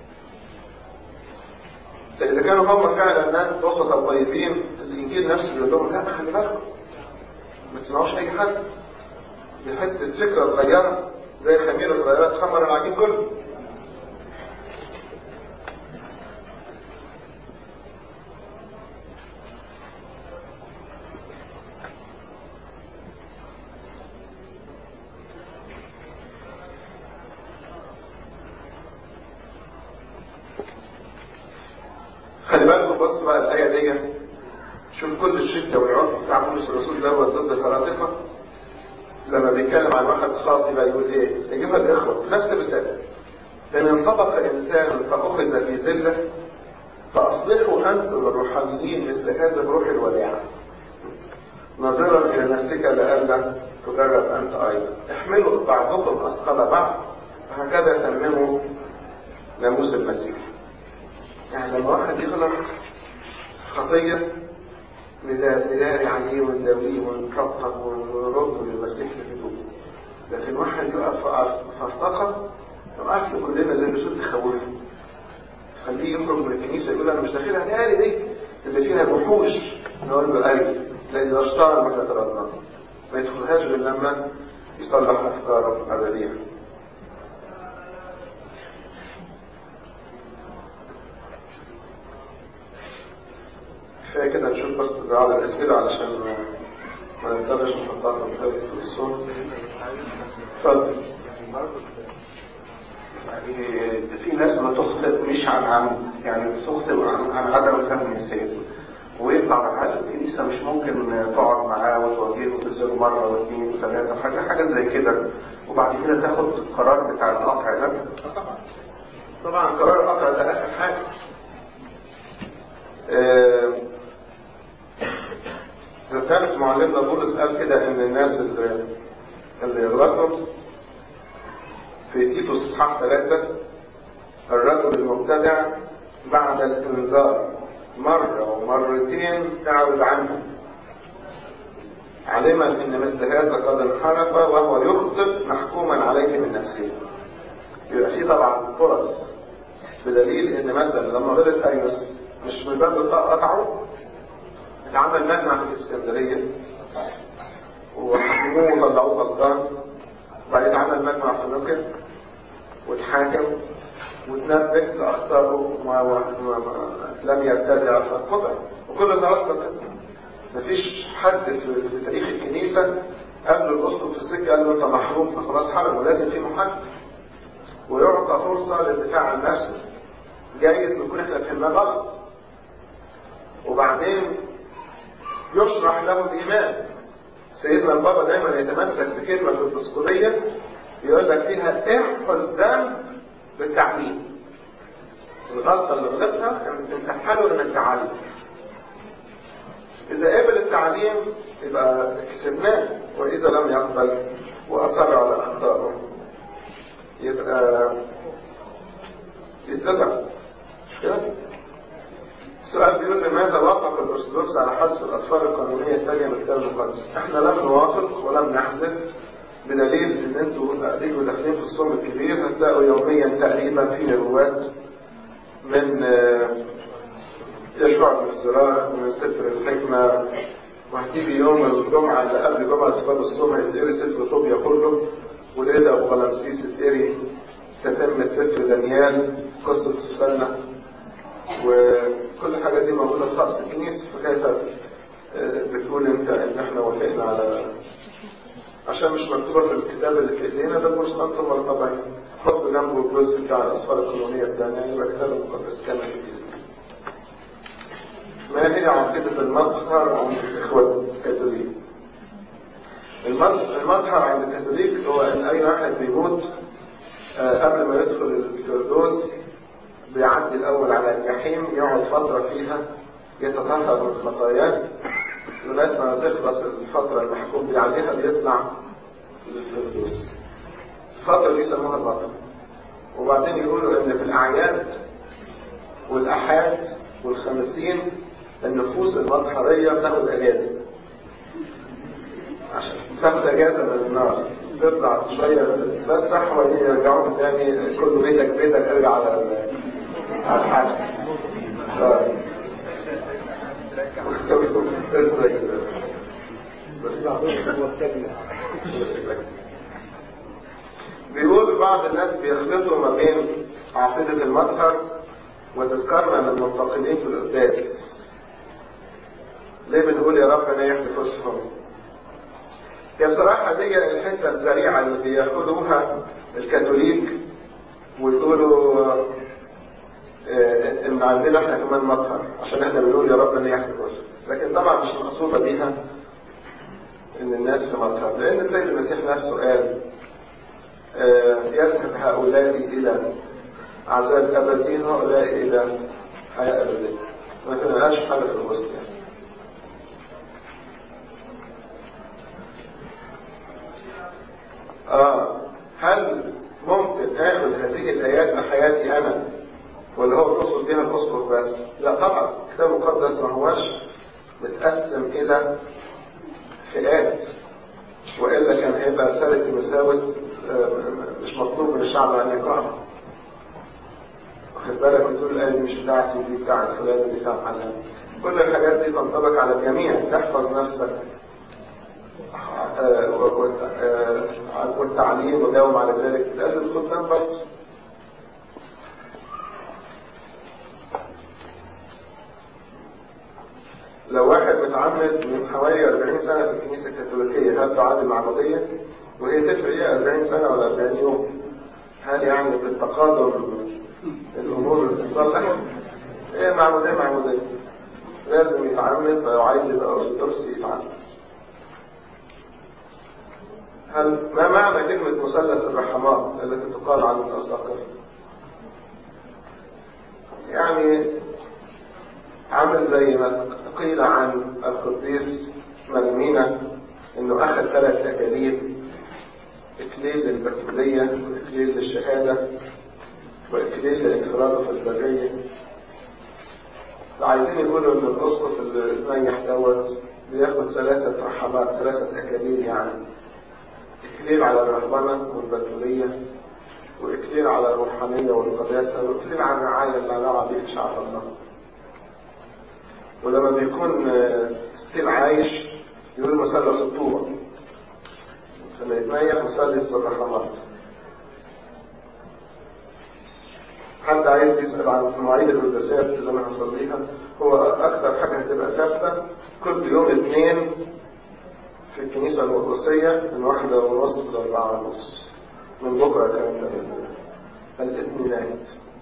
فإذا كانوا هم فعلا ناس بسطة طيبين الإنجيل نفسه يقول لهم لا خلي بالكم ما تسمعوش أي حد دي حتة فكرة صغيرة زي خميرة صغيرة تخمر العجين كله خلي بالكم بص بقى الآية دي شوف كل الشدة والعنف بتاع بولس الرسول دوت ضد الفراتقة لما بيتكلم عن واحد خاطي بقى يقول ايه؟ ايها الاخوة نفس الرسالة ان انطبق انسان فاخذ في ذله فاصلحوا انتم الروحانيين مثل هذا بروح الوداع نظرا الى نفسك لئلا تجرب أنت أيضا احملوا بعضكم أثقال بعض وهكذا تمموا ناموس المسيح يعني لما واحد يغلط خطية نداري عليه ونداويه ونكبر ونرد للمسيح لهدوء لكن واحد يقف فرطقة يقف كلنا زي ما تخوفه خليه يخرج من الكنيسة يقول أنا مش داخلها ناري دي اللي فيها وحوش نقول له أيوه لأن يشتغل ما يتردد ما يدخلهاش غير لما يصلح أفكاره الأبدية كفاية كده نشوف بس بعض الأسئلة علشان ما ما نضطرش نحطها في الصوت اتفضل يعني في ناس بتخطئ مش عن عمد يعني بتخطئ عن, عن عدم فهم السيد ويطلع بعد الكنيسه مش ممكن تقعد معاه وتواجهه وتزوره مره واثنين وثلاثه حاجه حاجه زي كده وبعد كده تاخد القرار بتاع القطع ده طبعا طبعا قرار القطع ده اخر حاجه رسالة معلمنا بولس قال كده ان الناس اللي اللي يغلطوا في تيتوس اصحاح ثلاثة الرجل المبتدع بعد الانذار مرة ومرتين تعود عنه علما ان مثل هذا قد انحرف وهو يخطئ محكوما عليه من نفسه يبقى في طبعا فرص بدليل ان مثلا لما غلط اينس مش من باب قطعه اتعمل مجمع في الاسكندريه وحكموه وطلعوه غلطان وبعدين اتعمل مجمع في نكر واتحاكم وتنبه لاخطائه وما ما لم يرتدع فقطع وكل اللي اصلا مفيش حد في, في تاريخ الكنيسه قبل الاسقف في السكه قال له انت محروم فخلاص حرم ولازم في محاكمه ويعطى فرصه للدفاع عن نفسه جايز نكون احنا فهمناه غلط وبعدين يشرح له الايمان سيدنا البابا دايما يتمسك بكلمه في الدسكوريه يقول لك فيها احفظ الذنب بالتعليم الغلطه اللي غلطها يعني تمسحها له انك تعلم اذا قبل التعليم يبقى كسبناه واذا لم يقبل واصر على اخطائه يبقى يتبع مش كده؟ السؤال بيقول لماذا وافق الارثوذكس على حذف الاسفار القانونيه الثانيه من الكتاب المقدس؟ احنا لم نوافق ولم نحذف بدليل ان انتوا اديكوا داخلين في الصوم الكبير هتلاقوا يوميا تقريبا في نبوات من يشوع بن الزراع من سفر الحكمه وهتيجي يوم الجمعه اللي قبل جمعه صلاه الصوم هيتقري سفر طوبيا كله وليله ابو غلامسيس اتقري تتمة سفر دانيال قصه سوسنه وكل الحاجات دي موجودة في خاص الكنيسة فكيف بتقول انت ان احنا وافقنا على عشان مش مكتوبة في الكتاب اللي في ايدينا ده البروتستانت هو الطبيعي حط جنبه الجزء بتاع الاسفار القانونية الثانية يبقى الكتاب المقدس كامل ما هي عقيدة المظهر عند الإخوة الكاثوليك؟ المظهر عند الكاثوليك هو ان اي واحد بيموت قبل ما يدخل الفردوس بيعدي الأول على الجحيم يقعد فترة فيها يتطهر من خطاياه لغاية ما تخلص الفترة المحكوم بيه عليها بيطلع للفردوس. الفترة دي يسموها البطن. وبعدين يقولوا إن في الأعياد والأحاد والخمسين النفوس المطهرية بتاخد أجازة. عشان تاخد أجازة من النار. تطلع شوية تتفسح وبعدين يرجعوا تاني كل بيتك بيتك ارجع على بيقول بعض الناس بيخلطوا ما بين عقيدة المظهر وتذكرنا للمنتقلين في القداس ليه بنقول يا رب لا يحدث وصفهم هي بصراحة دي الحتة السريعة اللي بياخدوها الكاثوليك ويقولوا ان عندنا احنا كمان مظهر عشان احنا بنقول يا رب ان يحدث لكن طبعا مش مقصوده بيها ان الناس في مظهر لان السيد المسيح نفسه قال يذهب هؤلاء الى عذاب ابدي هؤلاء الى حياه ابديه ما تنقاش حاجه في الوسط يعني آه، مش مطلوب من الشعب ان يقرأها واخد بالك وتقول الآية دي مش بتاعتي دي بتاعت فلان دي بتاعت علان كل الحاجات دي تنطبق على الجميع تحفظ نفسك آه، و- و- آه، والتعليم وداوم على ذلك تقلل الخدام برضه لو واحد متعمد من حوالي 40 سنة في الكنيسة الكاثوليكية هل تعادل معمودية؟ وهي تفرق ايه 40 سنة ولا 40 يوم؟ هل يعني بالتقادم الأمور تتصلح؟ هي معمودية معمودية لازم يتعمد لو عايز يبقى أرثوذكسي يتعمد هل ما معنى كلمة مثلث الرحمات التي تقال عن الأساقفة؟ يعني عامل زي ما قيل عن القديس مرمينا انه اخذ ثلاث اكاليل اكليل للبكتيرية واكليل للشهادة واكليل للانفراد في البرية عايزين يقولوا ان الاسقف اللي نيح دوت بياخد ثلاثة رحمات ثلاثة اكاليل يعني اكليل على الرهبنة والبكتيرية واكليل على الروحانية والقداسة واكليل على الرعاية اللي نرعى به شعب الله ولما بيكون ستيل عايش يقول مثلث الطوبة لما يتنيح مثلث الرحمات حد عايز يسأل عن مواعيد القداسات اللي انا هصليها هو اكثر حاجة هتبقى ثابتة كل يوم اثنين في الكنيسة المرقسية من واحدة ونص لأربعة ونص من بكرة كمان الاثنينات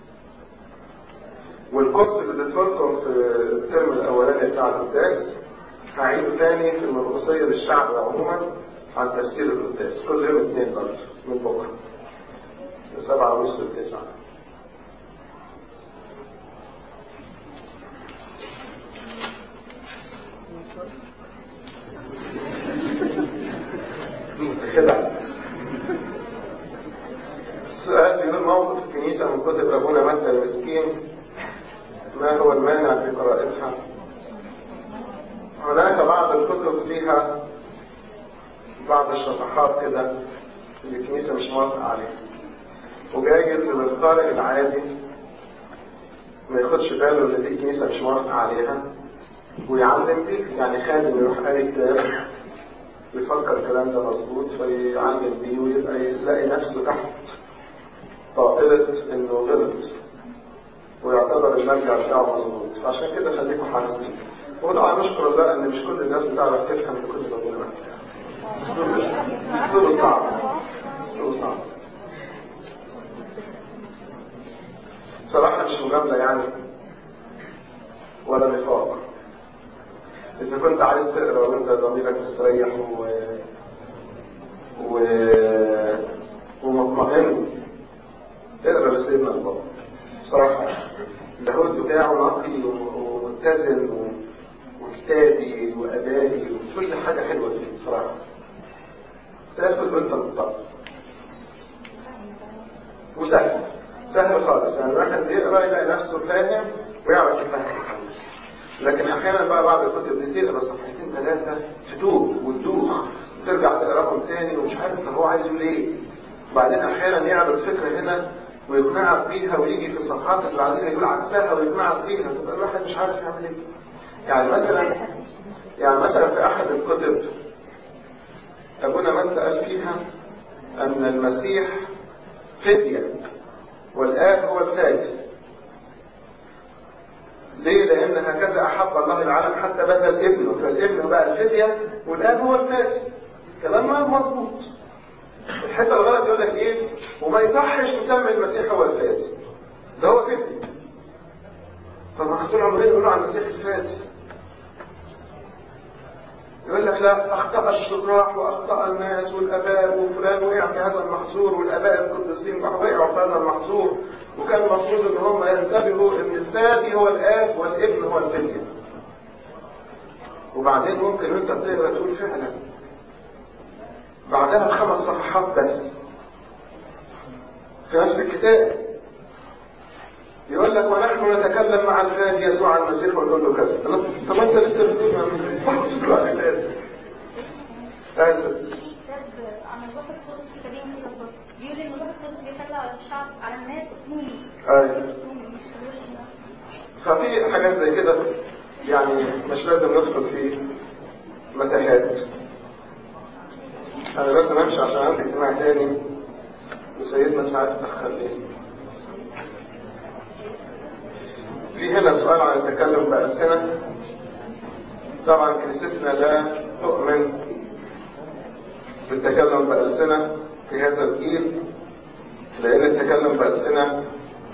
والكورس اللي اديته في الترم الاولاني بتاع القداس هعيده تاني في المرقسية للشعب عموما عن تفسير القداس كل يوم اثنين برضه من بكرة من سبعة ونص لتسعة كده السؤال بيقول موقف الكنيسة من كتب أبونا متى المسكين ما هو المانع في قراءتها هناك بعض الكتب فيها بعض الشطحات كده اللي الكنيسة مش موافقة عليها وجايز للقارئ العادي ما ياخدش باله ان دي الكنيسة مش موافقة عليها ويعلم بيه يعني خادم يروح قاري كتاب ويفكر الكلام ده مظبوط فيعلم بيه ويبقى يلاقي نفسه تحت طائلة انه غلط ويعتبر المرجع بتاعه مظبوط فعشان كده خليكم حريصين وطبعا نشكر الله ان مش كل الناس بتعرف تفهم في كل ربنا اسلوبه صعب اسلوبه صعب صراحة مش مجاملة يعني ولا نفاق إذا كنت عايز تقرا وأنت ضميرك مستريح و و ومطمئن اقرا لسيدنا الله بصراحة اللاهوت بتاعه نقي ومتزن وكتابي وأدائي وكل حاجة حلوة فيه بصراحة تاخد وانت مضطر وسهل سهل خالص يعني الواحد بيقرا يلاقي نفسه فاهم ويعرف يفهم لكن احيانا بقى بعض الكتب دي تقرا صفحتين ثلاثه تدوب وتدوخ وترجع تقراهم تاني ومش عارف طب هو عايز يقول ايه وبعدين احيانا يعرض فكره هنا ويقنعك بيها ويجي في الصفحات اللي بعدين يقول عكسها ويقنعك بيها تبقى الواحد مش عارف يعمل ايه يعني مثلا يعني مثلا في احد الكتب ابونا متى قال فيها ان المسيح فديه والآب هو الفادي ليه؟ لأن هكذا أحب الله العالم حتى بذل ابنه، فالابن بقى الفدية والآب هو الفادي. كلام ما مظبوط. الحتة الغلط يقول لك إيه؟ وما يصحش تسمي المسيح هو الفادي. ده هو فدية. طب ما طول عمرنا يقولوا عن المسيح الفادي. يقول لك لا اخطا الشراح واخطا الناس والاباء وفلان وقع في هذا المحظور والاباء القديسين وقعوا في هذا المحظور وكان المفروض ان هم ينتبهوا ان الفادي هو الاب والابن هو الفدية وبعدين ممكن انت بتقرا تقول فعلا بعدها بخمس صفحات بس في نفس الكتاب يقول لك ونحن نتكلم مع الفادي يسوع المسيح ونقول له كذا طب انت لسه بتقول ما انا باخد فوق كتابين القدس بيطلع على الشعب على الناس اسمهم أيوة. اسمهم مش الوش ده. ففي حاجات زي كده يعني مش لازم ندخل في متاهات انا لازم امشي عشان عندي اجتماع تاني وسيدنا مش عارف يتاخر ليه في هنا سؤال عن التكلم بألسنة طبعا كنيستنا لا تؤمن بالتكلم بألسنة في هذا الجيل لأن التكلم بألسنة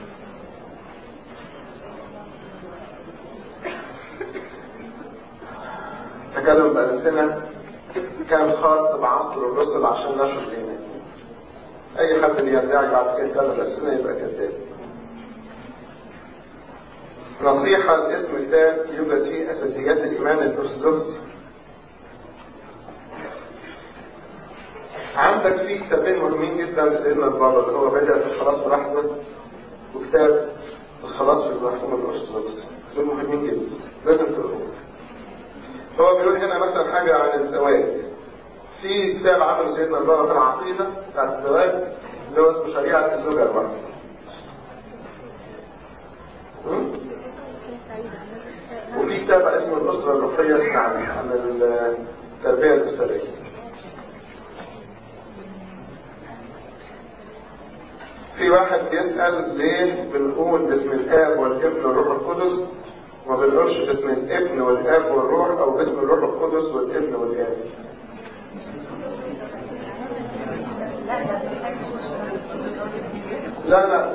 تكلم بألسنة كان خاص بعصر الرسل عشان نشر الإيمان أي حد بيدعي بعد كده يتكلم بألسنة يبقى كذاب نصيحة الاسم كتاب يوجد فيه أساسيات الإيمان الأرثوذكسي عندك فيه كتابين مهمين جدا لسيدنا البابا اللي هو بدأ في الخلاص في لحظة وكتاب الخلاص في المفهوم الأرثوذكسي دول مهمين جدا لازم تقراهم هو بيقول هنا مثلا حاجة عن الزواج في كتاب عمله سيدنا البابا في العقيدة بتاعت الزواج اللي هو اسمه شريعة الزوجة الواحدة م? وفي كتاب اسمه الأسرة الروحية السعادة عن التربية الأسرية في واحد بيسأل ليه بنقول باسم الآب والابن والروح القدس وما بنقولش باسم الابن والآب والروح أو باسم الروح القدس والابن والآب لا لا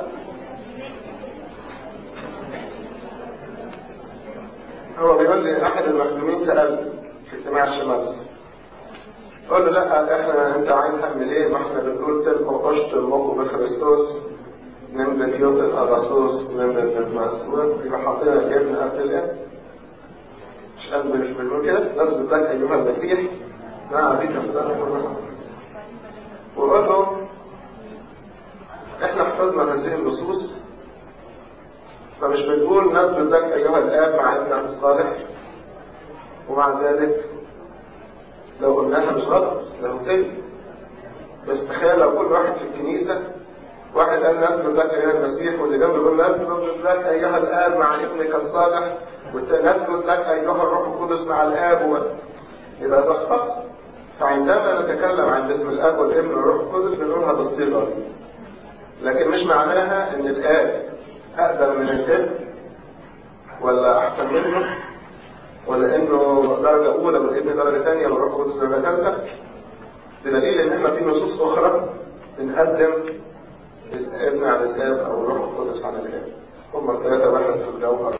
هو بيقول لي أحد المخدومين سأل في اجتماع الشمس قول له لا احنا انت عايز تعمل ايه ما احنا بنقول تلقوا قشط المخ بخريستوس من بنيوت الأرسوس من المسؤول يبقى حاطين الابن قبل الاب مش قلب مش بنقول كده نثبت لك ايها المسيح مع ابيك السلام كلها وقول له احنا حفظنا هذه النصوص فمش بنقول نثبت لك ايها الاب مع ابنك الصالح ومع ذلك لو قلناها مش غلط لو كده بس تخيل لو كل واحد في الكنيسة واحد قال نثبت لك ايها المسيح واللي جنبه يقول نثبت لك ايها الاب مع ابنك الصالح ونثبت لك ايها الروح القدس مع الاب و... يبقى ده خطأ فعندما نتكلم عن اسم الاب والابن والروح القدس بنقولها بالصيغه دي لكن مش معناها ان الاب اقدم من الابن ولا احسن منه ولا انه درجه اولى والابن درجه ثانيه والروح القدس درجه ثالثه بدليل ان احنا في نصوص اخرى بنقدم الابن على الاب او الروح القدس على الاب هم الثلاثه واحد في الجوهر